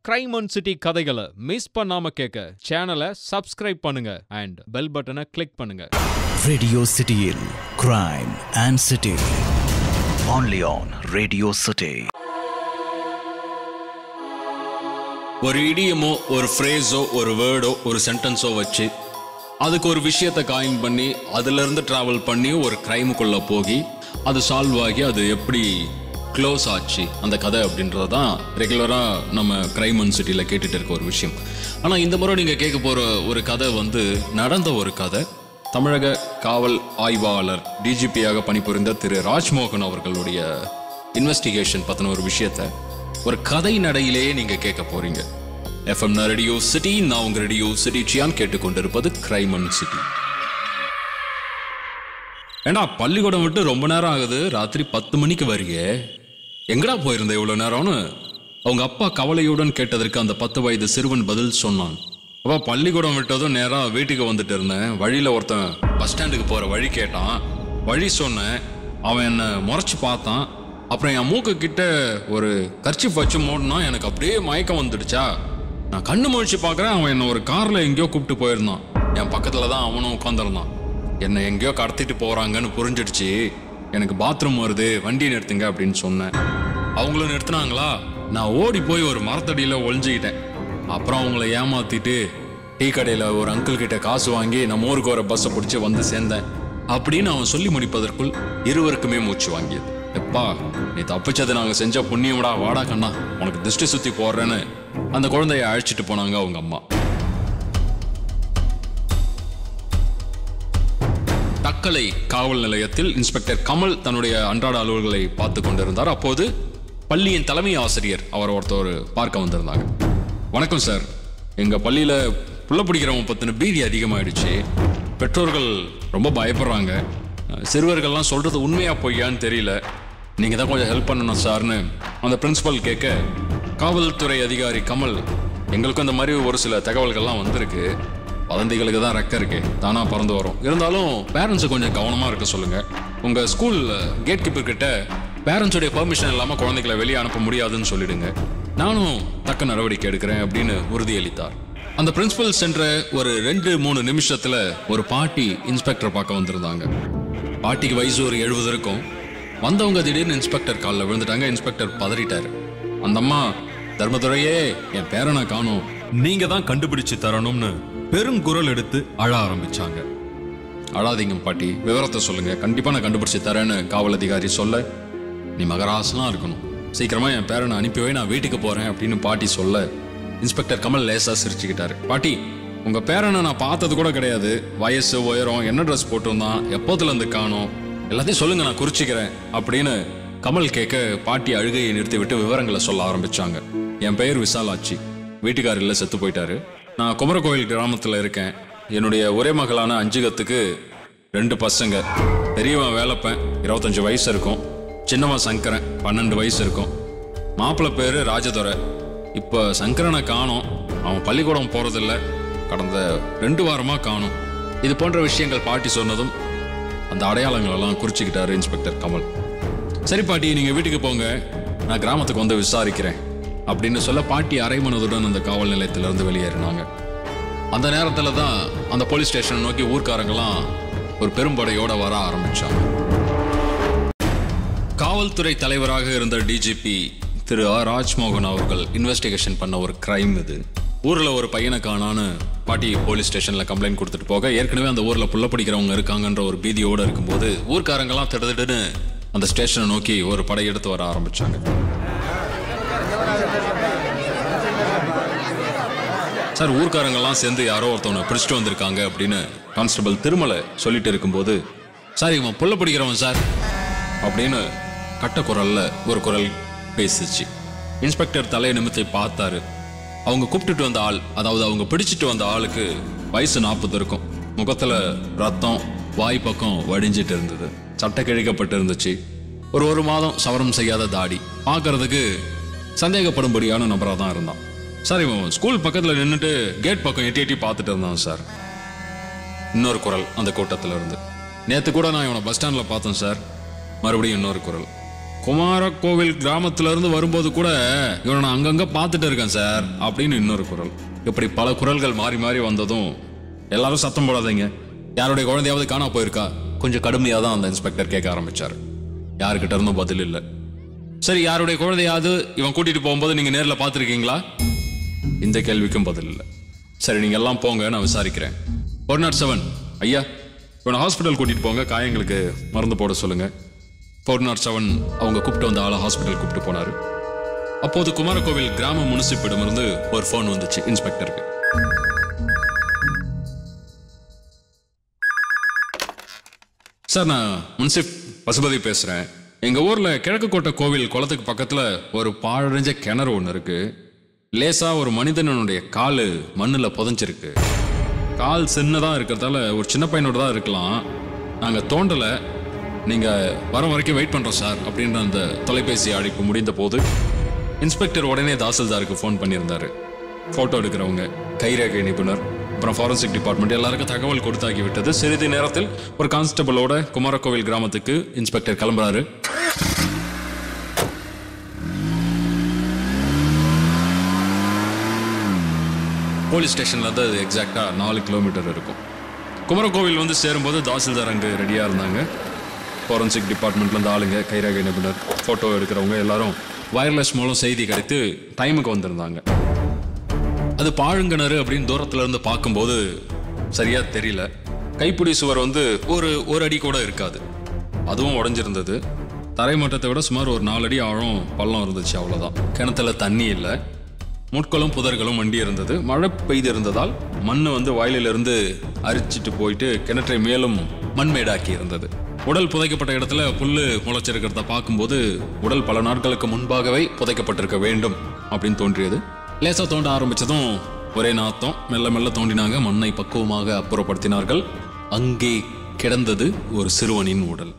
Crime and city கதைகளை miss பண்ணாம கேட்க சேனலை சப்ஸ்கிரைப் பண்ணுங்க அண்ட் பெல் பட்டனை கிளிக் பண்ணுங்க Radio Cityயில் Crime and City. Only on Radio City. ஒரு இடியமோ ஒரு ஃப்ரேஸோ ஒரு வேர்டோ ஒரு சென்டென்ஸோ வச்சு அதுக்கு ஒரு விஷயத்தை காயின் பண்ணி அதிலிருந்து ட்ராவல் பண்ணி ஒரு க்ரைமுக்குள்ள போகி அது சால்வ் ஆகி அது எப்படி க்ளோஸ் ஆச்சு அந்த கதை அப்படின்றது தான் ரெகுலராக நம்ம கிரைம் அண்ட் சிட்டியில் கேட்டுட்டு இருக்க ஒரு விஷயம் ஆனால் இந்த முறை நீங்கள் கேட்க போகிற ஒரு கதை வந்து நடந்த ஒரு கதை தமிழக காவல் ஆய்வாளர் டிஜிபியாக பணிபுரிந்த திரு ராஜ்மோகன் அவர்களுடைய இன்வெஸ்டிகேஷன் பற்றின ஒரு விஷயத்தை ஒரு கதை நடையிலேயே நீங்க கேட்க போறீங்க எஃப்எம் ரேடியோ சிட்டி நான் உங்க ரேடியோ சிட்டி சியான் கேட்டுக்கொண்டிருப்பது கிரைம் அண்ட் சிட்டி ஏண்டா பள்ளிக்கூடம் விட்டு ரொம்ப நேரம் ஆகுது ராத்திரி பத்து மணிக்கு வரியே எங்கடா போயிருந்த இவ்வளவு நேரம்னு அவங்க அப்பா கவலையுடன் கேட்டதற்கு அந்த பத்து வயது சிறுவன் பதில் சொன்னான் அப்பா பள்ளிக்கூடம் விட்டதும் நேரா வீட்டுக்கு வந்துட்டு இருந்தேன் வழியில ஒருத்தன் பஸ் ஸ்டாண்டுக்கு போற வழி கேட்டான் வழி சொன்னேன் அவன் என்ன முறைச்சு பார்த்தான் அப்புறம் என் மூக்கு கிட்ட ஒரு கர்ச்சிப் வச்சு மூடினா எனக்கு அப்படியே மயக்கம் வந்துடுச்சா நான் கண்ணு முழிச்சு பார்க்கறேன் அவன் என்ன ஒரு கார்ல எங்கேயோ கூப்பிட்டு போயிருந்தான் என் பக்கத்துல தான் அவனும் உட்காந்துருந்தான் என்னை எங்கேயோ கடத்திட்டு போறாங்கன்னு புரிஞ்சிடுச்சு எனக்கு பாத்ரூம் வருது வண்டி நிறுத்துங்க அப்படின்னு சொன்னேன் அவங்களும் நிறுத்துனாங்களா நான் ஓடி போய் ஒரு மரத்தடியில ஒளிஞ்சுக்கிட்டேன் அப்புறம் அவங்கள ஏமாத்திட்டு டீ கடையில ஒரு அங்கிள் கிட்ட காசு வாங்கி நம்ம ஊருக்கு ஒரு பஸ்ஸை பிடிச்சி வந்து சேர்ந்தேன் அப்படின்னு அவன் சொல்லி முடிப்பதற்குள் இருவருக்குமே மூச்சு வாங்கியது எப்பா நீ தப்பிச்சது நாங்க செஞ்ச புண்ணியம்டா வாடா கண்ணா உனக்கு திருஷ்டி சுத்தி போடுறேன்னு அந்த குழந்தைய அழைச்சிட்டு போனாங்க அவங்க அம்மா தக்கலை காவல் நிலையத்தில் இன்ஸ்பெக்டர் கமல் தன்னுடைய அன்றாட அலுவல்களை பார்த்து கொண்டிருந்தார் அப்போது பள்ளியின் தலைமை ஆசிரியர் அவர் ஒருத்தர் பார்க்க வந்திருந்தாங்க வணக்கம் சார் எங்க பள்ளியில புள்ள பிடிக்கிறவங்க பத்தின பீதி அதிகமாயிடுச்சு பெற்றோர்கள் ரொம்ப பயப்படுறாங்க சிறுவர்கள்லாம் சொல்றது உண்மையா பொய்யான்னு தெரியல நீங்க தான் கொஞ்சம் ஹெல்ப் பண்ணணும் சார்னு அந்த பிரின்சிபல் கேட்க காவல்துறை அதிகாரி கமல் எங்களுக்கும் இந்த மாதிரி ஒரு சில தகவல்கள்லாம் வந்திருக்கு வதந்திகளுக்கு தான் ரெக்க இருக்கு தானா பறந்து வரும் இருந்தாலும் பேரண்ட்ஸை கொஞ்சம் கவனமா இருக்க சொல்லுங்க உங்க ஸ்கூல் கேட் கீப்பர் கிட்ட பேரண்ட்ஸுடைய பெர்மிஷன் இல்லாம குழந்தைகளை வெளியே அனுப்ப முடியாதுன்னு சொல்லிடுங்க நானும் தக்க நடவடிக்கை எடுக்கிறேன் அப்படின்னு உறுதியளித்தார் அந்த பிரின்சிபல் சென்ற ஒரு ரெண்டு மூணு நிமிஷத்துல ஒரு பாட்டி இன்ஸ்பெக்டர் பார்க்க வந்திருந்தாங்க பாட்டிக்கு வயசு ஒரு எழுபது இருக்கும் வந்தவங்க திடீர்னு இன்ஸ்பெக்டர் காலில் விழுந்துட்டாங்க இன்ஸ்பெக்டர் பதறிட்டாரு அந்த அம்மா தர்மதுரையே என் பேரனை காணும் நீங்க தான் கண்டுபிடிச்சு தரணும்னு பெருங்குரல் எடுத்து அழ ஆரம்பிச்சாங்க அழாதீங்க பாட்டி விவரத்தை சொல்லுங்க கண்டிப்பா நான் கண்டுபிடிச்சு தரேன்னு காவல் அதிகாரி சொல்ல நீ மகராசலாம் இருக்கணும் சீக்கிரமா என் பேரனை அனுப்பி வை நான் வீட்டுக்கு போறேன் அப்படின்னு பாட்டி சொல்ல இன்ஸ்பெக்டர் கமல் லேசா சிரிச்சுக்கிட்டாரு பாட்டி உங்க பேரனை நான் பார்த்தது கூட கிடையாது வயசு உயரம் என்ன ட்ரெஸ் போட்டிருந்தான் எப்போதுல இருந்து காணும் எல்லாத்தையும் சொல்லுங்க நான் குறிச்சிக்கிறேன் அப்படின்னு கமல் கேட்க பாட்டி அழுகையை நிறுத்தி விட்டு விவரங்களை சொல்ல ஆரம்பிச்சாங்க என் பெயர் விசாலாட்சி வீட்டுக்காரர் இல்ல செத்து போயிட்டாரு நான் குமரகோயில் கிராமத்துல இருக்கேன் என்னுடைய ஒரே மகளான அஞ்சுகத்துக்கு ரெண்டு பசங்க பெரியவன் வேலைப்பேன் இருபத்தஞ்சு வயசு இருக்கும் சின்னவன் சங்கரன் பன்னெண்டு வயசு இருக்கும் மாப்பிள்ளை பேரு ராஜதுரை இப்போ சங்கரனை காணோம் அவன் பள்ளிக்கூடம் போறதில்ல கடந்த ரெண்டு வாரமா காணோம் இது போன்ற விஷயங்கள் பாட்டி சொன்னதும் அந்த அடையாளங்கள் எல்லாம் குறிச்சுக்கிட்டாரு இன்ஸ்பெக்டர் கமல் சரி பாட்டி நீங்க வீட்டுக்கு போங்க நான் கிராமத்துக்கு வந்து விசாரிக்கிறேன் அப்படின்னு சொல்ல பாட்டி அரைமனதுடன் அந்த காவல் நிலையத்திலிருந்து வெளியேறினாங்க அந்த நேரத்துல தான் அந்த போலீஸ் ஸ்டேஷனை நோக்கி ஊர்க்காரங்களாம் ஒரு பெரும்படையோட வர ஆரம்பிச்சாங்க காவல்துறை தலைவராக இருந்த டிஜிபி திரு ஆர் ராஜ்மோகன் அவர்கள் இன்வெஸ்டிகேஷன் பண்ண ஒரு கிரைம் இது ஊர்ல ஒரு பையனை காணான்னு பாட்டி போலீஸ் ஸ்டேஷன்ல கம்ப்ளைண்ட் கொடுத்துட்டு போக ஏற்கனவே அந்த ஊர்ல புள்ள பிடிக்கிறவங்க இருக்காங்கன்ற ஒரு பீதியோட இருக்கும்போது ஊர்க்காரங்கெல்லாம் திடதிடுன்னு அந்த ஸ்டேஷனை நோக்கி ஒரு படை எடுத்து வர ஆரம்பிச்சாங்க சார் ஊர்க்காரங்கெல்லாம் சேர்ந்து யாரோ ஒருத்தவனை பிடிச்சிட்டு வந்திருக்காங்க அப்படின்னு கான்ஸ்டபிள் திருமலை சொல்லிட்டு இருக்கும்போது சார் இவன் புள்ள பிடிக்கிறவன் சார் அப்படின்னு கட்ட குரல்ல ஒரு குரல் பேசிச்சு இன்ஸ்பெக்டர் தலையை நிமித்தை பார்த்தாரு அவங்க கூப்பிட்டுட்டு வந்த ஆள் அதாவது அவங்க பிடிச்சிட்டு வந்த ஆளுக்கு வயசு நாற்பது இருக்கும் முகத்துல ரத்தம் வாய் பக்கம் வடிஞ்சிட்டு இருந்தது சட்டை கிழிக்கப்பட்டு இருந்துச்சு ஒரு ஒரு மாதம் சவரம் செய்யாத தாடி பார்க்கறதுக்கு சந்தேகப்படும்படியான நபராக தான் இருந்தான் சார் இவன் ஸ்கூல் பக்கத்தில் நின்றுட்டு கேட் பக்கம் எட்டி எட்டி பார்த்துட்டு இருந்தான் சார் இன்னொரு குரல் அந்த கூட்டத்துல இருந்து நேத்து கூட நான் இவனை பஸ் ஸ்டாண்ட்ல பார்த்தேன் சார் மறுபடியும் இன்னொரு குரல் குமாரக்கோவில் கிராமத்துல இருந்து வரும்போது கூட இவனை நான் அங்கங்க பார்த்துட்டு இருக்கேன் சார் அப்படின்னு இன்னொரு குரல் இப்படி பல குரல்கள் மாறி மாறி வந்ததும் எல்லாரும் சத்தம் போடாதீங்க யாருடைய குழந்தையாவது காணா போயிருக்கா கொஞ்சம் கடுமையாக தான் அந்த இன்ஸ்பெக்டர் கேட்க ஆரம்பிச்சார் யாருக்கிட்ட இருந்தும் பதில் இல்லை சரி யாருடைய குழந்தையாவது இவன் கூட்டிட்டு போகும்போது நீங்க நேர்ல பார்த்துருக்கீங்களா இந்த கேள்விக்கும் பதில் இல்லை சரி நீங்க எல்லாம் போங்க நான் விசாரிக்கிறேன் ஒரு நாட் செவன் ஐயா இவனை ஹாஸ்பிட்டல் கூட்டிட்டு போங்க காயங்களுக்கு மருந்து போட சொல்லுங்க ஃபோர் நாட் செவன் அவங்க கூப்பிட்டு வந்த ஆளை ஹாஸ்பிட்டல் கூப்பிட்டு போனாரு அப்போது குமாரகோவில் கிராம முனிசிப்பிடமிருந்து ஒரு ஃபோன் வந்துச்சு இன்ஸ்பெக்டருக்கு சார் நான் முன்சிப் பசுபதி பேசுறேன் எங்க ஊர்ல கிழக்கு கோட்டை கோவில் குளத்துக்கு பக்கத்துல ஒரு பாழடைஞ்ச கிணறு ஒன்று இருக்கு லேசா ஒரு மனிதனுடைய காலு மண்ணுல புதைஞ்சிருக்கு கால் சின்னதா இருக்கிறதால ஒரு சின்ன பையனோட தான் இருக்கலாம் நாங்க தோண்டல நீங்க வர வரைக்கும் வெயிட் பண்றோம் சார் அப்படின்ற அந்த தொலைபேசி அழைப்பு முடிந்த போது இன்ஸ்பெக்டர் உடனே தாசில்தாருக்கு ஃபோன் பண்ணியிருந்தாரு போட்டோ எடுக்கிறவங்க கைரேகை நிபுணர் அப்புறம் ஃபாரன்சிக் டிபார்ட்மெண்ட் எல்லாருக்கும் தகவல் கொடுத்தாகி விட்டது சிறிது நேரத்தில் ஒரு கான்ஸ்டபிளோட குமாரகோவில் கிராமத்துக்கு இன்ஸ்பெக்டர் கிளம்புறாரு போலீஸ் ஸ்டேஷன்ல இருந்து அது எக்ஸாக்டா நாலு கிலோமீட்டர் இருக்கும் குமரகோவில் வந்து சேரும்போது தாசில்தார் அங்கே ரெடியாக இருந்தாங்க ஃபாரன்சிக் டிபார்ட்மெண்ட்லேருந்து ஆளுங்க கைரேகை நிபுணர் ஃபோட்டோ எடுக்கிறவங்க எல்லாரும் வயர்லெஸ் மூலம் செய்தி கிடைத்து டைமுக்கு வந்திருந்தாங்க அது பாழுங்கிணறு அப்படின்னு தூரத்துல இருந்து பார்க்கும்போது சரியா தெரியல கைப்பிடி சுவர் வந்து ஒரு ஒரு அடி கூட இருக்காது அதுவும் உடைஞ்சிருந்தது தரை மட்டத்தை விட சுமார் ஒரு நாலு அடி ஆழம் பள்ளம் இருந்துச்சு அவ்வளவுதான் கிணத்துல தண்ணி இல்லை முட்களும் புதர்களும் மண்டி இருந்தது மழை பெய்து இருந்ததால் மண் வந்து வயலிலிருந்து அரிச்சிட்டு போயிட்டு கிணற்றை மேலும் மண்மேடாக்கி இருந்தது உடல் புதைக்கப்பட்ட இடத்துல புல்லு முளைச்சிருக்கிறத பார்க்கும்போது உடல் பல நாட்களுக்கு முன்பாகவே புதைக்கப்பட்டிருக்க வேண்டும் அப்படின்னு தோன்றியது லேசா தோண்ட ஆரம்பிச்சதும் ஒரே நாத்தம் மெல்ல மெல்ல தோண்டினாங்க மண்ணை பக்குவமாக அப்புறப்படுத்தினார்கள் அங்கே கிடந்தது ஒரு சிறுவனின் உடல்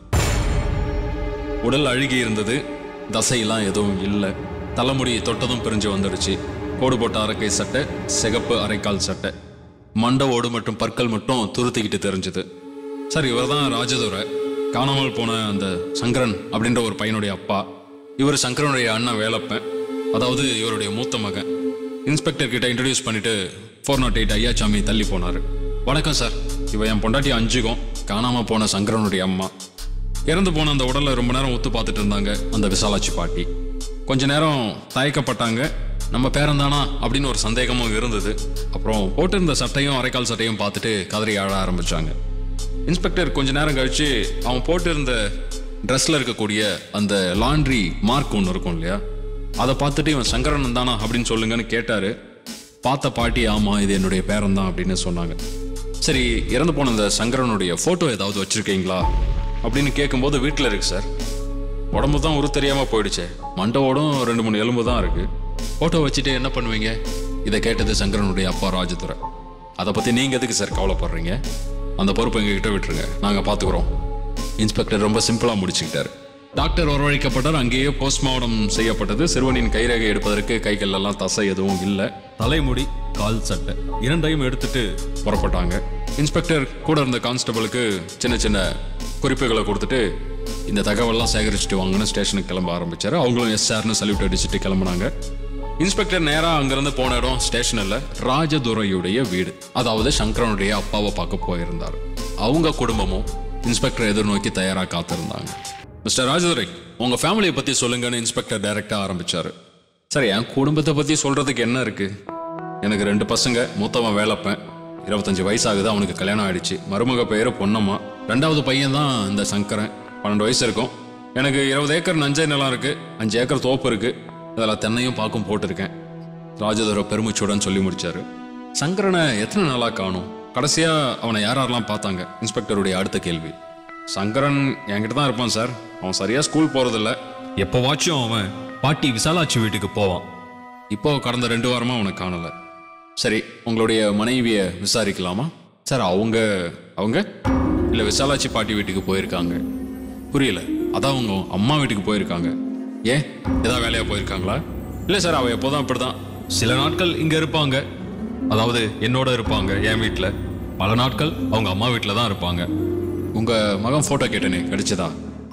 உடல் அழுகி இருந்தது தசையெல்லாம் எதுவும் இல்லை தலைமுடி தொட்டதும் பிரிஞ்சு வந்துடுச்சு கோடு போட்ட அரைக்கை சட்டை சிகப்பு அரைக்கால் சட்டை மண்டை ஓடு மற்றும் பற்கள் மட்டும் துருத்திக்கிட்டு தெரிஞ்சுது சார் இவர் தான் ராஜதுரை காணாமல் போன அந்த சங்கரன் அப்படின்ற ஒரு பையனுடைய அப்பா இவர் சங்கரனுடைய அண்ணன் வேலப்பன் அதாவது இவருடைய மூத்த மகன் இன்ஸ்பெக்டர் கிட்ட இன்ட்ரடியூஸ் பண்ணிட்டு ஃபோர் நாட் எயிட் ஐயாச்சாமி தள்ளி போனார் வணக்கம் சார் இவ என் பொண்டாட்டி அஞ்சுகம் காணாம போன சங்கரனுடைய அம்மா இறந்து போன அந்த உடலை ரொம்ப நேரம் ஒத்து பார்த்துட்டு இருந்தாங்க அந்த விசாலாட்சி பாட்டி கொஞ்ச நேரம் தயக்கப்பட்டாங்க நம்ம பேரந்தானா அப்படின்னு ஒரு சந்தேகமும் இருந்தது அப்புறம் போட்டிருந்த சட்டையும் அரைக்கால் சட்டையும் பார்த்துட்டு கதறி ஆழ ஆரம்பிச்சாங்க இன்ஸ்பெக்டர் கொஞ்ச நேரம் கழிச்சு அவன் போட்டிருந்த ட்ரெஸ்ல இருக்கக்கூடிய அந்த லாண்ட்ரி மார்க் ஒன்று இருக்கும் இல்லையா அதை பார்த்துட்டு இவன் சங்கரன் தானா அப்படின்னு சொல்லுங்கன்னு கேட்டாரு பார்த்த பாட்டி ஆமா இது என்னுடைய பேரன் தான் அப்படின்னு சொன்னாங்க சரி இறந்து போன அந்த சங்கரனுடைய போட்டோ ஏதாவது வச்சிருக்கீங்களா அப்படின்னு கேட்கும்போது வீட்டில் இருக்கு சார் உடம்பு தான் உரு தெரியாம போயிடுச்சே மண்டவோடும் ரெண்டு மூணு எலும்பு தான் இருக்கு போட்டோ வச்சுட்டு என்ன பண்ணுவீங்க இதை கேட்டது சங்கரனுடைய அப்பா ராஜதுரை அதை பத்தி நீங்க எதுக்கு சார் கவலைப்படுறீங்க அந்த பொறுப்பை எங்ககிட்ட விட்டுருங்க நாங்க பாத்துக்கிறோம் இன்ஸ்பெக்டர் ரொம்ப சிம்பிளா முடிச்சுக்கிட்டாரு டாக்டர் வரவழைக்கப்பட்டார் அங்கேயே போஸ்ட்மார்டம் செய்யப்பட்டது சிறுவனின் கைரேகை எடுப்பதற்கு கைகள் எல்லாம் தசை எதுவும் இல்லை தலைமுடி கால் சட்டை இரண்டையும் எடுத்துட்டு புறப்பட்டாங்க இன்ஸ்பெக்டர் கூட இருந்த கான்ஸ்டபிளுக்கு சின்ன சின்ன குறிப்புகளை கொடுத்துட்டு இந்த தகவல்லாம் சேகரிச்சுட்டு வாங்கன்னு ஸ்டேஷனுக்கு கிளம்ப ஆரம்பிச்சாரு அவங்களும் எஸ் சார்னு சல்யூட் அடிச்சுட்டு கிளம்புனாங்க இன்ஸ்பெக்டர் நேரா அங்கிருந்து போன இடம் ஸ்டேஷன் இல்ல ராஜதுரையுடைய வீடு அதாவது சங்கரனுடைய அப்பாவை பார்க்க போயிருந்தார் அவங்க குடும்பமும் இன்ஸ்பெக்டர் எதிர்நோக்கி தயாரா காத்திருந்தாங்க மிஸ்டர் ராஜதுரை உங்க ஃபேமிலியை பத்தி சொல்லுங்கன்னு இன்ஸ்பெக்டர் டைரக்டா ஆரம்பிச்சாரு சரி என் குடும்பத்தை பத்தி சொல்றதுக்கு என்ன இருக்கு எனக்கு ரெண்டு பசங்க மூத்தவன் வேலைப்பேன் இருபத்தஞ்சு வயசாகுது அவனுக்கு கல்யாணம் ஆயிடுச்சு மருமக பெயரு பொன்னம்மா ரெண்டாவது பையன் தான் இந்த சங்கரன் பன்னெண்டு வயசு இருக்கும் எனக்கு இருபது ஏக்கர் நஞ்சை நிலம் இருக்கு அஞ்சு ஏக்கர் தோப்பு இருக்கு அதில் தென்னையும் பாக்கும் போட்டிருக்கேன் ராஜதுரை பெருமிச்சுடன் சொல்லி முடிச்சாரு சங்கரனை எத்தனை நாளா காணும் கடைசியா அவனை யார் யாரெல்லாம் பார்த்தாங்க இன்ஸ்பெக்டருடைய அடுத்த கேள்வி சங்கரன் என்கிட்ட தான் இருப்பான் சார் அவன் சரியா ஸ்கூல் போறதில்ல எப்போவாச்சும் அவன் பாட்டி விசாலாட்சி வீட்டுக்கு போவான் இப்போ கடந்த ரெண்டு வாரமா அவனை காணல சரி உங்களுடைய மனைவிய விசாரிக்கலாமா சார் அவங்க அவங்க இல்ல விசாலாட்சி பாட்டி வீட்டுக்கு போயிருக்காங்க புரியல அதான் அவங்க அம்மா வீட்டுக்கு போயிருக்காங்க ஏன் ஏதாவது வேலையா போயிருக்காங்களா இல்ல சார் அவ எப்போதான் அப்படிதான் சில நாட்கள் இங்க இருப்பாங்க அதாவது என்னோட இருப்பாங்க என் வீட்ல பல நாட்கள் அவங்க அம்மா வீட்ல தான் இருப்பாங்க உங்க மகன் போட்டோ கேட்டனே கிடைச்சதா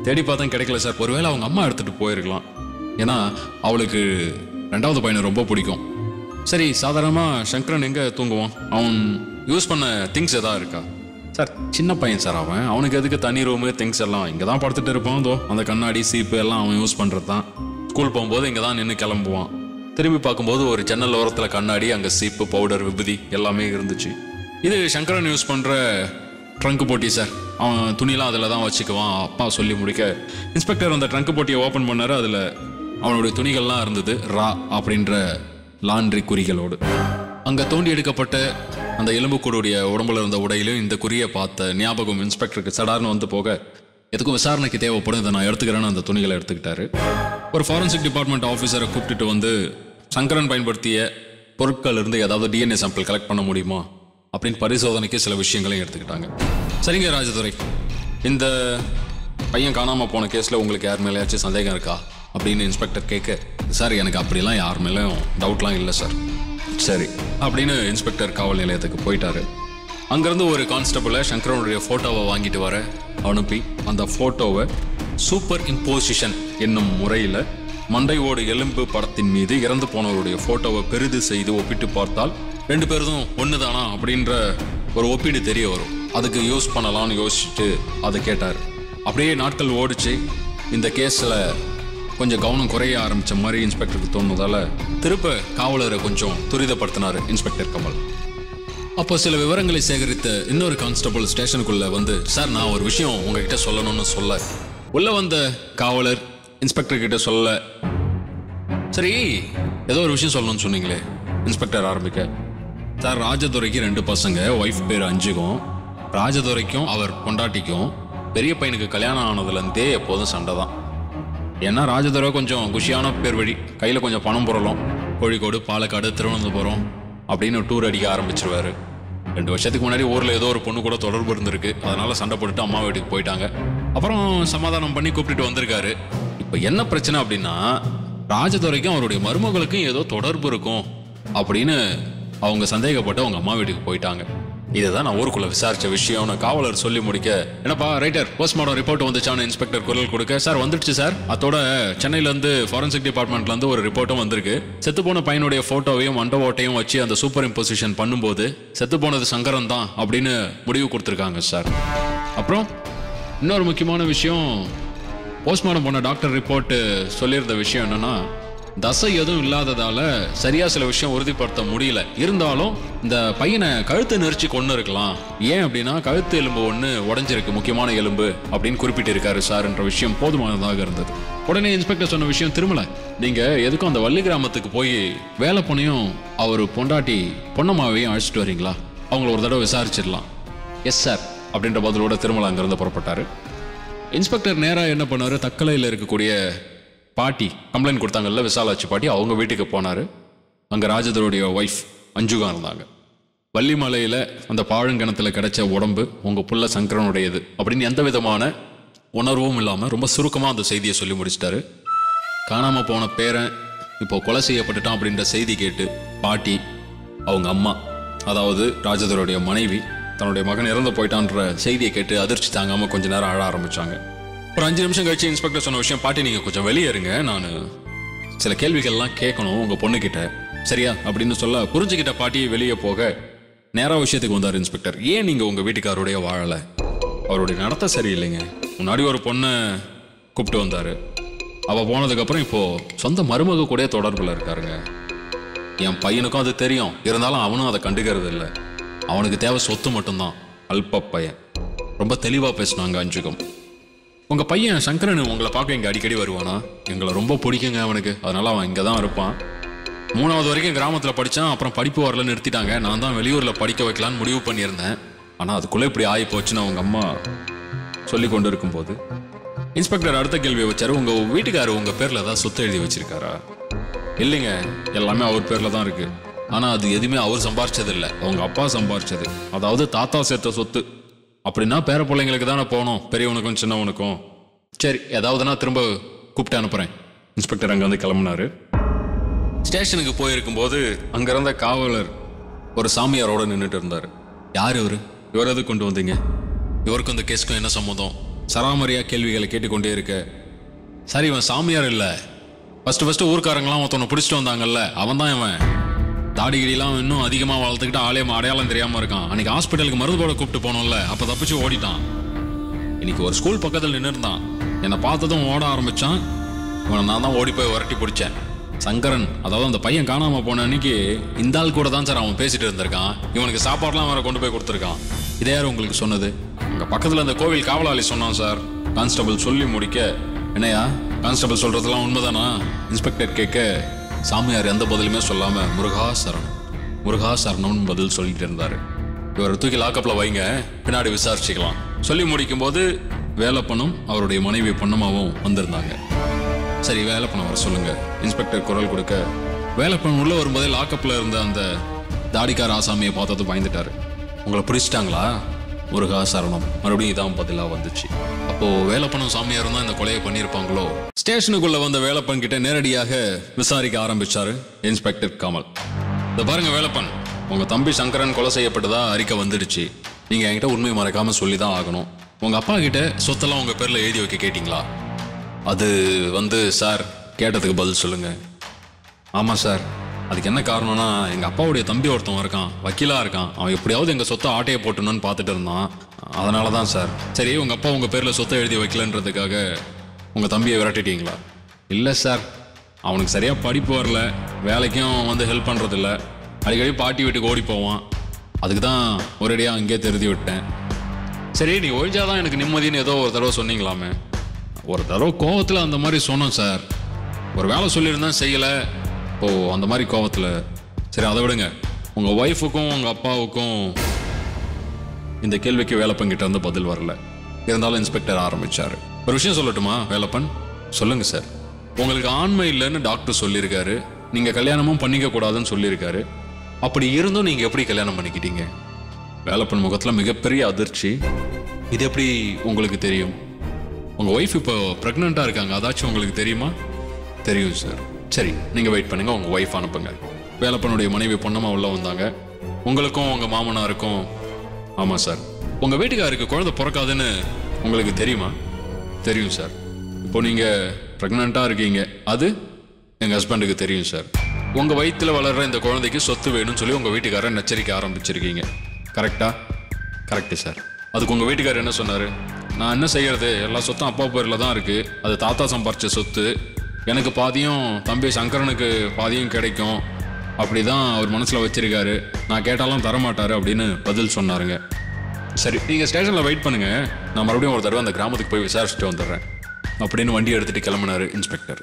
தேடி பார்த்தேன் கிடைக்கல சார் ஒருவேளை அவங்க அம்மா எடுத்துட்டு போயிருக்கலாம் ஏன்னா அவளுக்கு ரெண்டாவது பையனை ரொம்ப பிடிக்கும் சரி சாதாரணமாக சங்கரன் எங்கே தூங்குவான் அவன் யூஸ் பண்ண திங்ஸ் எதாவது இருக்கா சார் சின்ன பையன் சார் அவன் அவனுக்கு எதுக்கு தனி ரூமு திங்ஸ் எல்லாம் இங்கே தான் படுத்துட்டு இருப்பான் தோ அந்த கண்ணாடி சீப்பு எல்லாம் அவன் யூஸ் பண்ணுறது தான் ஸ்கூல் போகும்போது இங்கே தான் நின்று கிளம்புவான் திரும்பி பார்க்கும்போது ஒரு ஜன்னல் ஓரத்தில் கண்ணாடி அங்கே சீப்பு பவுடர் விபூதி எல்லாமே இருந்துச்சு இது சங்கரன் யூஸ் பண்ணுற ட்ரங்க் போட்டி சார் அவன் துணிலாம் அதில் தான் வச்சுக்குவான் அப்பா சொல்லி முடிக்க இன்ஸ்பெக்டர் அந்த ட்ரங்க் போட்டியை ஓப்பன் பண்ணாரு அதில் அவனுடைய துணிகள்லாம் இருந்தது ரா அப்படின்ற லாண்ட்ரி குறிகளோடு அங்கே தோண்டி எடுக்கப்பட்ட அந்த எலும்புக்கூடுடைய உடம்புல இருந்த உடையிலும் இந்த குறியை பார்த்த ஞாபகம் இன்ஸ்பெக்டருக்கு சடார்னு வந்து போக எதுக்கும் விசாரணைக்கு தேவைப்படும் இதை நான் எடுத்துக்கிறேன்னு அந்த துணிகளை எடுத்துக்கிட்டாரு ஒரு ஃபாரன்சிக் டிபார்ட்மெண்ட் ஆஃபீஸரை கூப்பிட்டுட்டு வந்து சங்கரன் பயன்படுத்திய பொருட்கள் இருந்து ஏதாவது டிஎன்ஏ சாம்பிள் கலெக்ட் பண்ண முடியுமா அப்படின்னு பரிசோதனைக்கு சில விஷயங்களையும் எடுத்துக்கிட்டாங்க சரிங்க ராஜதுரை இந்த பையன் காணாமல் போன கேஸில் உங்களுக்கு யார் மேலேயாச்சும் சந்தேகம் இருக்கா அப்படின்னு இன்ஸ்பெக்டர் கேட்க சார் எனக்கு அப்படிலாம் யார் மேலேயும் டவுட்லாம் இல்லை சார் சரி அப்படின்னு இன்ஸ்பெக்டர் காவல் நிலையத்துக்கு போயிட்டாரு அங்கேருந்து ஒரு கான்ஸ்டபிளை சங்கரனுடைய ஃபோட்டோவை வாங்கிட்டு வர அனுப்பி அந்த ஃபோட்டோவை சூப்பர் இம்போசிஷன் என்னும் முறையில் மண்டையோடு எலும்பு படத்தின் மீது இறந்து போனவருடைய ஃபோட்டோவை பெரிது செய்து ஒப்பிட்டு பார்த்தால் ரெண்டு பேரும் ஒன்று தானா அப்படின்ற ஒரு ஒப்பீடு தெரிய வரும் அதுக்கு யூஸ் பண்ணலாம்னு யோசிச்சுட்டு அதை கேட்டார் அப்படியே நாட்கள் ஓடிச்சு இந்த கேஸில் கொஞ்சம் கவனம் குறைய ஆரம்பிச்ச மாதிரி இன்ஸ்பெக்டருக்கு தோணுதால திருப்ப காவலரை கொஞ்சம் துரிதப்படுத்தினார் இன்ஸ்பெக்டர் கமல் அப்போ சில விவரங்களை சேகரித்த இன்னொரு கான்ஸ்டபிள் ஸ்டேஷனுக்குள்ள வந்து சார் நான் ஒரு விஷயம் உங்ககிட்ட சொல்லணும்னு சொல்ல உள்ள வந்த காவலர் இன்ஸ்பெக்டர் கிட்ட சொல்ல சரி ஏதோ ஒரு விஷயம் சொல்லணும்னு சொன்னீங்களே இன்ஸ்பெக்டர் ஆரம்பிக்க சார் ராஜதுரைக்கு ரெண்டு பசங்க ஒய்ஃப் பேர் அஞ்சுக்கும் ராஜதுரைக்கும் அவர் பொண்டாட்டிக்கும் பெரிய பையனுக்கு கல்யாணம் ஆனதுலேருந்தே எப்போதும் சண்டை தான் ஏன்னா ராஜதுரை கொஞ்சம் குஷியான பேர் வழி கையில் கொஞ்சம் பணம் புரளும் கோழிக்கோடு பாலக்காடு திருவனந்தபுரம் அப்படின்னு டூர் அடிக்க ஆரம்பிச்சிருவாரு ரெண்டு வருஷத்துக்கு முன்னாடி ஊரில் ஏதோ ஒரு பொண்ணு கூட தொடர்பு இருந்திருக்கு அதனால சண்டை போட்டுட்டு அம்மா வீட்டுக்கு போயிட்டாங்க அப்புறம் சமாதானம் பண்ணி கூப்பிட்டுட்டு வந்திருக்காரு இப்போ என்ன பிரச்சனை அப்படின்னா ராஜதுரைக்கும் அவருடைய மருமகளுக்கும் ஏதோ தொடர்பு இருக்கும் அப்படின்னு அவங்க சந்தேகப்பட்டு அவங்க அம்மா வீட்டுக்கு போயிட்டாங்க இதுதான் நான் ஊருக்குள்ள விசாரிச்ச விஷயம்னு காவலர் சொல்லி முடிக்க என்னப்பா ரைட்டர் போஸ்ட்மார்டம் ரிப்போர்ட் வந்துச்சான்னு இன்ஸ்பெக்டர் குரல் கொடுக்க சார் வந்துடுச்சு சார் அதோட சென்னையில இருந்து ஃபாரன்சிக் டிபார்ட்மெண்ட்ல இருந்து ஒரு ரிப்போர்ட்டும் வந்திருக்கு செத்து போன பையனுடைய போட்டோவையும் மண்ட ஓட்டையும் வச்சு அந்த சூப்பர் இம்போசிஷன் பண்ணும்போது செத்து போனது சங்கரன் தான் அப்படின்னு முடிவு கொடுத்துருக்காங்க சார் அப்புறம் இன்னொரு முக்கியமான விஷயம் போஸ்ட்மார்டம் பண்ண டாக்டர் ரிப்போர்ட் சொல்லியிருந்த விஷயம் என்னன்னா தசை எதுவும் இல்லாததால சரியா சில விஷயம் உறுதிப்படுத்த முடியல இருந்தாலும் இந்த பையனை கழுத்து நெரிச்சு கொண்டு இருக்கலாம் ஏன் அப்படின்னா கழுத்து எலும்பு ஒன்று உடைஞ்சிருக்கு முக்கியமான எலும்பு அப்படின்னு குறிப்பிட்டிருக்காரு சார் என்ற விஷயம் போதுமானதாக இருந்தது உடனே இன்ஸ்பெக்டர் சொன்ன விஷயம் திரும்பல நீங்க எதுக்கும் அந்த வள்ளி கிராமத்துக்கு போய் வேலை பொண்ணையும் அவர் பொண்டாட்டி பொன்னம்மாவையும் அழைச்சிட்டு வரீங்களா அவங்கள ஒரு தடவை விசாரிச்சிடலாம் எஸ் சார் அப்படின்ற பதிலோட திருமலை அங்கிருந்து புறப்பட்டாரு இன்ஸ்பெக்டர் நேராக என்ன பண்ணாரு தக்கலையில் இருக்கக்கூடிய பாட்டி கம்ப்ளைண்ட் கொடுத்தாங்கல்ல விசாலாட்சி பாட்டி அவங்க வீட்டுக்கு போனார் அங்கே ராஜதருடைய ஒய்ஃப் அஞ்சுகா இருந்தாங்க வள்ளிமலையில் அந்த பாழுங்கிணத்துல கிடைச்ச உடம்பு உங்கள் புள்ள சங்கரனுடையது அப்படின்னு எந்த விதமான உணர்வும் இல்லாமல் ரொம்ப சுருக்கமாக அந்த செய்தியை சொல்லி முடிச்சிட்டாரு காணாமல் போன பேரன் இப்போ கொலை செய்யப்பட்டுட்டான் அப்படின்ற செய்தி கேட்டு பாட்டி அவங்க அம்மா அதாவது ராஜதருடைய மனைவி தன்னுடைய மகன் இறந்து போயிட்டான்ற செய்தியை கேட்டு அதிர்ச்சி தாங்காம கொஞ்ச நேரம் அழ ஆரம்பிச்சாங்க ஒரு அஞ்சு நிமிஷம் கழிச்சு இன்ஸ்பெக்டர் சொன்ன விஷயம் பாட்டி நீங்க கொஞ்சம் வெளியே இருங்க நான் சில கேள்விகள்லாம் கேட்கணும் உங்க பொண்ணுகிட்ட சரியா அப்படின்னு சொல்ல புரிஞ்சுக்கிட்ட பாட்டி வெளியே போக நேரா விஷயத்துக்கு வந்தார் இன்ஸ்பெக்டர் ஏன் நீங்க உங்க வீட்டுக்காரருடைய வாழலை அவருடைய நடத்தை சரியில்லைங்க முன்னாடி ஒரு பொண்ணை கூப்பிட்டு வந்தாரு அவ போனதுக்கப்புறம் இப்போ சொந்த மருமக கூட தொடர்புல இருக்காருங்க என் பையனுக்கும் அது தெரியும் இருந்தாலும் அவனும் அதை கண்டுக்கிறது இல்லை அவனுக்கு தேவை சொத்து மட்டும்தான் அல்ப பையன் ரொம்ப தெளிவாக பேசினாங்க அஞ்சுகம் உங்க பையன் சங்கரன் உங்களை பார்க்க இங்க அடிக்கடி வருவானா எங்களை ரொம்ப பிடிக்குங்க அவனுக்கு அதனால அவன் இங்கே தான் இருப்பான் மூணாவது வரைக்கும் கிராமத்தில் படித்தான் அப்புறம் படிப்பு வரல நிறுத்திட்டாங்க நான் தான் வெளியூரில் படிக்க வைக்கலான்னு முடிவு பண்ணியிருந்தேன் ஆனால் அதுக்குள்ளே இப்படி ஆகி போச்சுன்னு அவங்க அம்மா சொல்லி கொண்டு இருக்கும்போது இன்ஸ்பெக்டர் அடுத்த கேள்வியை வச்சாரு உங்க வீட்டுக்காரர் உங்க பேர்ல ஏதாவது சொத்து எழுதி வச்சிருக்காரா இல்லைங்க எல்லாமே அவர் பேர்ல தான் இருக்கு ஆனா அது எதுவுமே அவர் சம்பாரிச்சது இல்லை அவங்க அப்பா சம்பாரிச்சது அதாவது தாத்தா சேர்த்த சொத்து அப்படின்னா பேர பிள்ளைங்களுக்கு தானே போகணும் பெரியவனுக்கும் சின்னவனுக்கும் சரி ஏதாவதுனா திரும்ப கூப்பிட்டு அனுப்புறேன் இன்ஸ்பெக்டர் அங்க வந்து கிளம்புனாரு ஸ்டேஷனுக்கு போயிருக்கும்போது அங்க இருந்த காவலர் ஒரு சாமியாரோட நின்றுட்டு இருந்தாரு யார் இவரு இவர் எது கொண்டு வந்தீங்க இவருக்கும் இந்த கேஸ்க்கும் என்ன சம்மந்தம் சராமரியா கேள்விகளை கேட்டுக்கொண்டே இருக்க சரி இவன் சாமியார் இல்லை ஃபர்ஸ்ட் ஃபர்ஸ்ட் ஊர்க்காரங்களாம் ஒருத்தவனை பிடிச்சிட்டு வந்தாங்கல்ல அவன் தான் இவன் தாடி கிடிலாம் இன்னும் அதிகமாக வளர்த்துக்கிட்டு ஆளே அடையாளம் தெரியாமல் இருக்கான் அன்னைக்கு ஹாஸ்பிட்டலுக்கு மருந்து போட கூப்பிட்டு போனோம்ல அப்போ தப்பிச்சு ஓடிட்டான் இன்னைக்கு ஒரு ஸ்கூல் பக்கத்தில் நின்று இருந்தான் என்னை பார்த்ததும் ஓட ஆரம்பிச்சான் இவனை நான் தான் ஓடி போய் விரட்டி பிடிச்சேன் சங்கரன் அதாவது அந்த பையன் காணாம போன அன்னைக்கு இந்த ஆள் கூட தான் சார் அவன் பேசிட்டு இருந்திருக்கான் இவனுக்கு சாப்பாடுலாம் வேற கொண்டு போய் கொடுத்துருக்கான் இதே யார் உங்களுக்கு சொன்னது அங்க பக்கத்துல அந்த கோவில் காவலாளி சொன்னான் சார் கான்ஸ்டபிள் சொல்லி முடிக்க என்னையா கான்ஸ்டபிள் சொல்றதெல்லாம் உண்மைதானா இன்ஸ்பெக்டர் கேட்க சாமியார் எந்த பதிலுமே சொல்லாம முருகா சரணம் முருகா சரணம்னு பதில் சொல்லிட்டு இருந்தாரு இவரை தூக்கி லாக்கப்ல வைங்க பின்னாடி விசாரிச்சுக்கலாம் சொல்லி முடிக்கும் போது வேலப்பனும் அவருடைய மனைவி பொன்னம்மாவும் வந்திருந்தாங்க சரி வேலப்பன் வர சொல்லுங்க இன்ஸ்பெக்டர் குரல் கொடுக்க வேலப்பன் உள்ள வரும்போதே லாக்கப்ல இருந்த அந்த தாடிக்கார ஆசாமியை பார்த்தது பயந்துட்டாரு உங்களை பிடிச்சிட்டாங்களா முருகா சரணம் மறுபடியும் இதான் பதிலா வந்துச்சு அப்போ வேலப்பனும் சாமியாரும் தான் இந்த கொலையை பண்ணியிருப்பாங்களோ ஸ்டேஷனுக்குள்ள வந்த வேலப்பன் கிட்ட நேரடியாக விசாரிக்க ஆரம்பிச்சாரு இன்ஸ்பெக்டர் கமல் இந்த பாருங்க வேலப்பன் உங்க தம்பி சங்கரன் கொலை செய்யப்பட்டதா அறிக்கை வந்துடுச்சு நீங்க என்கிட்ட உண்மை மறைக்காம சொல்லி தான் ஆகணும் உங்க அப்பா கிட்ட சொத்தெல்லாம் உங்க பேர்ல எழுதி வைக்க கேட்டீங்களா அது வந்து சார் கேட்டதுக்கு பதில் சொல்லுங்க ஆமாம் சார் அதுக்கு என்ன காரணம்னா எங்கள் அப்பாவுடைய தம்பி ஒருத்தன் இருக்கான் வக்கீலாக இருக்கான் அவன் எப்படியாவது எங்கள் சொத்தை ஆட்டையை போட்டணும்னு பார்த்துட்டு இருந்தான் அதனால தான் சார் சரி உங்கள் அப்பா உங்கள் பேரில் சொத்தை எழுதி வைக்கலன்றதுக்காக உங்கள் தம்பியை விரட்டிட்டீங்களா இல்லை சார் அவனுக்கு சரியாக படிப்பு வரல வேலைக்கும் வந்து ஹெல்ப் பண்ணுறதில்ல அடிக்கடி பாட்டி வீட்டுக்கு ஓடி போவான் அதுக்கு தான் ஒரேடியாக அங்கேயே திருதி விட்டேன் சரி நீ ஒழிஞ்சாதான் எனக்கு நிம்மதின்னு ஏதோ ஒரு தடவை சொன்னீங்களாமே ஒரு தடவை கோவத்தில் அந்த மாதிரி சொன்னோம் சார் ஒரு வேலை சொல்லியிருந்தேன் செய்யலை ஓ அந்த மாதிரி கோவத்தில் சரி அதை விடுங்க உங்கள் ஒய்ஃபுக்கும் உங்கள் அப்பாவுக்கும் இந்த கேள்விக்கு வேலப்பன் கிட்ட இருந்து பதில் வரல இருந்தாலும் இன்ஸ்பெக்டர் ஆரம்பிச்சாரு ஒரு விஷயம் சொல்லட்டுமா வேலப்பன் சொல்லுங்க சார் உங்களுக்கு ஆண்மை இல்லைன்னு டாக்டர் சொல்லியிருக்காரு நீங்க கல்யாணமும் பண்ணிக்க கூடாதுன்னு சொல்லியிருக்காரு அப்படி இருந்தும் நீங்க எப்படி கல்யாணம் பண்ணிக்கிட்டீங்க வேலப்பன் முகத்துல மிகப்பெரிய அதிர்ச்சி இது எப்படி உங்களுக்கு தெரியும் உங்க ஒய்ஃப் இப்போ பிரெக்னெண்டா இருக்காங்க அதாச்சும் உங்களுக்கு தெரியுமா தெரியும் சார் சரி நீங்க வெயிட் பண்ணுங்க உங்க ஒய்ஃப் அனுப்புங்க வேலப்பனுடைய மனைவி பொன்னம்மா உள்ள வந்தாங்க உங்களுக்கும் உங்க மாமனாருக்கும் ஆமா சார் உங்க வீட்டுக்காருக்கு குழந்தை பிறக்காதுன்னு உங்களுக்கு தெரியுமா தெரியும் சார் இப்போ நீங்க பிரெக்னெண்டா இருக்கீங்க அது எங்க ஹஸ்பண்டுக்கு தெரியும் சார் உங்க வயித்துல வளர்ற இந்த குழந்தைக்கு சொத்து வேணும்னு சொல்லி உங்க வீட்டுக்காரர் நச்சரிக்க ஆரம்பிச்சிருக்கீங்க கரெக்டா கரெக்டு சார் அதுக்கு உங்க வீட்டுக்காரர் என்ன சொன்னாரு நான் என்ன செய்யறது எல்லா சொத்தும் அப்பா பேர்ல தான் இருக்கு அது தாத்தா சம்பாரிச்ச சொத்து எனக்கு பாதியும் தம்பி சங்கரனுக்கு பாதியும் கிடைக்கும் அப்படிதான் அவர் மனசுல வச்சிருக்காரு நான் கேட்டாலும் தரமாட்டாரு அப்படின்னு பதில் சொன்னாருங்க சரி நீங்க ஸ்டேஷன்ல வெயிட் பண்ணுங்க நான் மறுபடியும் ஒரு தடவை அந்த கிராமத்துக்கு போய் விசாரிச்சுட்டு வந்துடுறேன் அப்படின்னு வண்டி எடுத்துட்டு கிளம்பினாரு இன்ஸ்பெக்டர்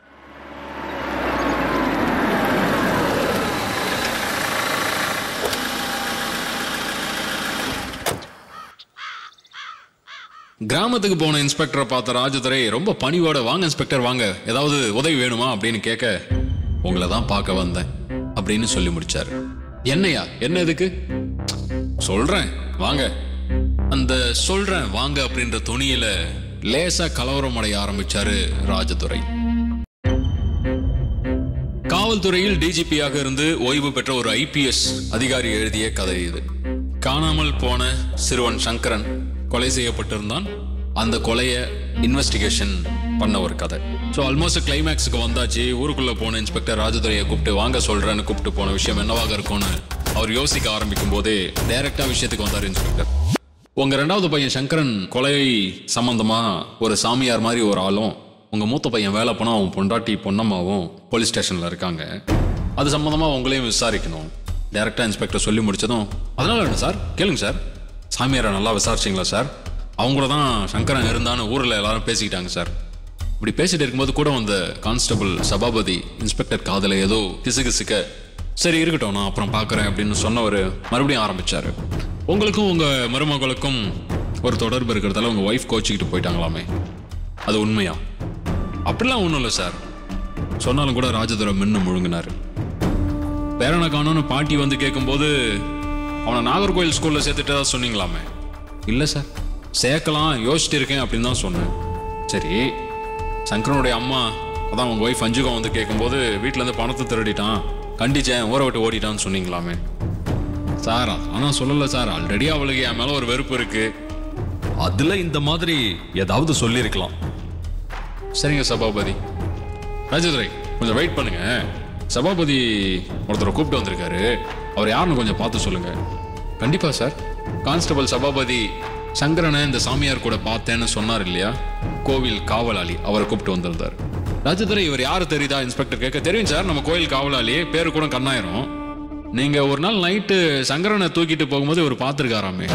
கிராமத்துக்கு போன இன்ஸ்பெக்டரை பார்த்த ராஜதுரை ரொம்ப பணிவோட வாங்க இன்ஸ்பெக்டர் வாங்க ஏதாவது உதவி வேணுமா அப்படின்னு கேட்க உங்களை தான் பார்க்க வந்தேன் அப்படின்னு சொல்லி முடிச்சாரு என்னையா என்ன எதுக்கு சொல்றேன் வாங்க அந்த சொல்றேன் வாங்க அப்படின்ற துணியில லேசா கலவரம் அடைய ஆரம்பிச்சாரு ராஜதுரை காவல்துறையில் டிஜிபியாக இருந்து ஓய்வு பெற்ற ஒரு ஐபிஎஸ் அதிகாரி எழுதிய கதை இது காணாமல் போன சிறுவன் சங்கரன் கொலை செய்யப்பட்டிருந்தான் அந்த கொலையை இன்வெஸ்டிகேஷன் பண்ண ஒரு கதை ஸோ ஆல்மோஸ்ட் கிளைமேக்ஸுக்கு வந்தாச்சு ஊருக்குள்ள போன இன்ஸ்பெக்டர் ராஜதுரையை கூப்பிட்டு வாங்க சொல்றேன்னு கூப்பிட்டு போன விஷயம் என்னவாக இருக்கும்னு அவர் யோசிக்க ஆரம்பிக்கும் போதே டைரக்டா விஷயத்துக்கு வந்தார் இன்ஸ்பெக்டர் உங்க ரெண்டாவது பையன் சங்கரன் கொலை சம்பந்தமா ஒரு சாமியார் மாதிரி ஒரு ஆளும் உங்க மூத்த பையன் வேலை போனா அவன் பொண்டாட்டி பொன்னம்மாவும் போலீஸ் ஸ்டேஷன்ல இருக்காங்க அது சம்பந்தமா உங்களையும் விசாரிக்கணும் டைரக்டா இன்ஸ்பெக்டர் சொல்லி முடிச்சதும் அதனால என்ன சார் கேளுங்க சார் சாமியாரை நல்லா விசாரிச்சிங்களா சார் அவங்க கூட தான் சங்கரன் இருந்தான்னு ஊரில் எல்லாரும் பேசிக்கிட்டாங்க சார் இப்படி பேசிட்டு இருக்கும்போது கூட வந்த கான்ஸ்டபிள் சபாபதி இன்ஸ்பெக்டர் காதில் ஏதோ கிசுகிசுக்க சரி இருக்கட்டும் நான் அப்புறம் பார்க்குறேன் அப்படின்னு சொன்னவர் மறுபடியும் ஆரம்பிச்சாரு உங்களுக்கும் உங்கள் மருமகளுக்கும் ஒரு தொடர்பு இருக்கிறதால உங்கள் ஒய்ஃப் கோச்சிக்கிட்டு போயிட்டாங்களாமே அது உண்மையா அப்படிலாம் ஒன்றும் இல்லை சார் சொன்னாலும் கூட ராஜதுரை மின்னு முழுங்கினாரு பேரனை காணோன்னு பாட்டி வந்து கேட்கும்போது அவனை நாகர்கோயில் ஸ்கூல்ல சேர்த்துட்டதா சொன்னீங்களாமே இல்லை சார் சேர்க்கலாம் யோசிச்சுட்டு இருக்கேன் அப்படின்னு தான் சொன்னேன் சரி சங்கரனுடைய அம்மா அதான் உங்க ஒய்ஃப் அஞ்சுகம் வந்து கேட்கும்போது வீட்ல இருந்து பணத்தை திருடிட்டான் கண்டிச்சேன் ஊரை விட்டு ஓடிட்டான்னு சொன்னீங்களாமே சார் ஆனால் சொல்லலை சார் ஆல்ரெடி அவளுக்கு என் மேலே ஒரு வெறுப்பு இருக்கு அதுல இந்த மாதிரி ஏதாவது சொல்லியிருக்கலாம் சரிங்க சபாபதி ராஜதுரை கொஞ்சம் வெயிட் பண்ணுங்க சபாபதி ஒருத்தரை கூப்பிட்டு வந்திருக்காரு அவர் யாருன்னு கொஞ்சம் பார்த்து சொல்லுங்க கண்டிப்பா சார் கான்ஸ்டபிள் சபாபதி சங்கரனை இந்த சாமியார் கூட பார்த்தேன்னு சொன்னார் இல்லையா கோவில் காவலாளி அவரை கூப்பிட்டு வந்திருந்தார் ராஜதுரை இவர் யாரு தெரியுதா இன்ஸ்பெக்டர் கேட்க தெரியும் சார் நம்ம கோயில் காவலாளி பேரு கூட கண்ணாயிரும் நீங்க ஒரு நாள் நைட்டு சங்கரனை தூக்கிட்டு போகும்போது இவர் பார்த்துருக்காராமே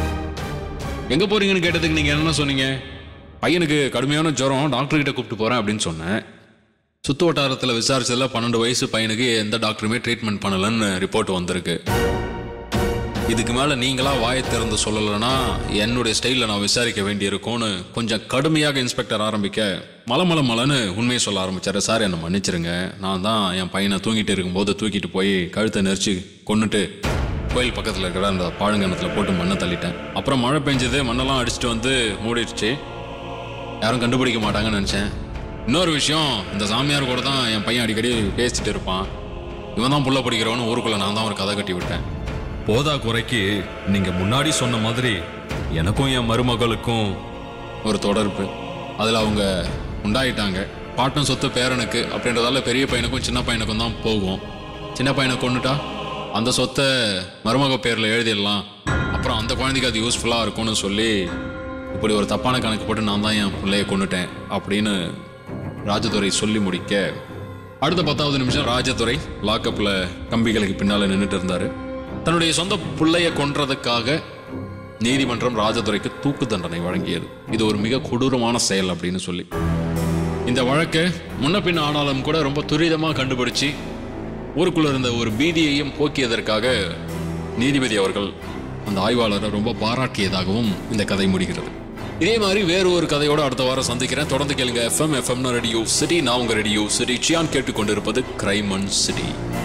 எங்க போறீங்கன்னு கேட்டதுக்கு நீங்க என்ன சொன்னீங்க பையனுக்கு கடுமையான ஜுரம் டாக்டர் கிட்ட கூப்பிட்டு போறேன் அப்படின்னு சொன்னேன் சுத்து வட்டாரத்தில் விசாரிச்சதுல பன்னெண்டு வயசு பையனுக்கு எந்த டாக்டருமே ட்ரீட்மெண்ட் பண்ணலன்னு ரிப்போர்ட் வந்திருக்கு இதுக்கு மேல நீங்களா வாயை திறந்து சொல்லலைன்னா என்னுடைய ஸ்டைலில் நான் விசாரிக்க வேண்டியிருக்கும்னு கொஞ்சம் கடுமையாக இன்ஸ்பெக்டர் ஆரம்பிக்க மல மல மலன்னு உண்மையை சொல்ல ஆரம்பிச்சாரு சார் என்னை மன்னிச்சிருங்க நான் தான் என் பையனை தூங்கிட்டு இருக்கும்போது தூக்கிட்டு போய் கழுத்தை நெரிச்சு கொன்னுட்டு கோயில் பக்கத்தில் இருக்கிற அந்த பாழுங்கணத்தில் போட்டு மண்ணை தள்ளிட்டேன் அப்புறம் மழை பெஞ்சது மண்ணெல்லாம் அடிச்சுட்டு வந்து மூடிடுச்சு யாரும் கண்டுபிடிக்க மாட்டாங்கன்னு நினச்சேன் இன்னொரு விஷயம் இந்த சாமியார் கூட தான் என் பையன் அடிக்கடி பேசிட்டு இருப்பான் இவன் தான் புள்ள படிக்கிறவனு ஊருக்குள்ள நான் தான் ஒரு கதை கட்டி விட்டேன் போதா குறைக்கு நீங்க முன்னாடி சொன்ன மாதிரி எனக்கும் என் மருமகளுக்கும் ஒரு தொடர்பு அதில் அவங்க உண்டாயிட்டாங்க பாட்டன் சொத்து பேரனுக்கு அப்படின்றதால பெரிய பையனுக்கும் சின்ன பையனுக்கும் தான் போகும் சின்ன பையனை கொண்டுட்டா அந்த சொத்தை மருமக பேரில் எழுதிடலாம் அப்புறம் அந்த குழந்தைக்கு அது யூஸ்ஃபுல்லாக இருக்கும்னு சொல்லி இப்படி ஒரு தப்பான கணக்கு போட்டு நான் தான் என் பிள்ளைய கொண்டுட்டேன் அப்படின்னு ராஜதுரை சொல்லி முடிக்க அடுத்த பத்தாவது நிமிஷம் ராஜதுரை லாக்கப்பில் கம்பிகளுக்கு பின்னால் நின்றுட்டு இருந்தார் தன்னுடைய சொந்த பிள்ளைய கொன்றதுக்காக நீதிமன்றம் ராஜதுரைக்கு தூக்கு தண்டனை வழங்கியது இது ஒரு மிக கொடூரமான செயல் அப்படின்னு சொல்லி இந்த வழக்கை முன்ன பின்ன ஆனாலும் கூட ரொம்ப துரிதமாக கண்டுபிடிச்சு ஊருக்குள்ள இருந்த ஒரு பீதியையும் போக்கியதற்காக நீதிபதி அவர்கள் அந்த ஆய்வாளரை ரொம்ப பாராட்டியதாகவும் இந்த கதை முடிகிறது இதே மாதிரி வேறு ஒரு கதையோட அடுத்த வாரம் சந்திக்கிறேன் தொடர்ந்து கேளுங்க எஃப்எம் எஃப்எம் ரேடியோ சிட்டி நான் உங்க ரேடியோ சிட்டி சியான் கேட்டுக்கொண்டிருப்பது கிரைம் அண்ட் சிட்டி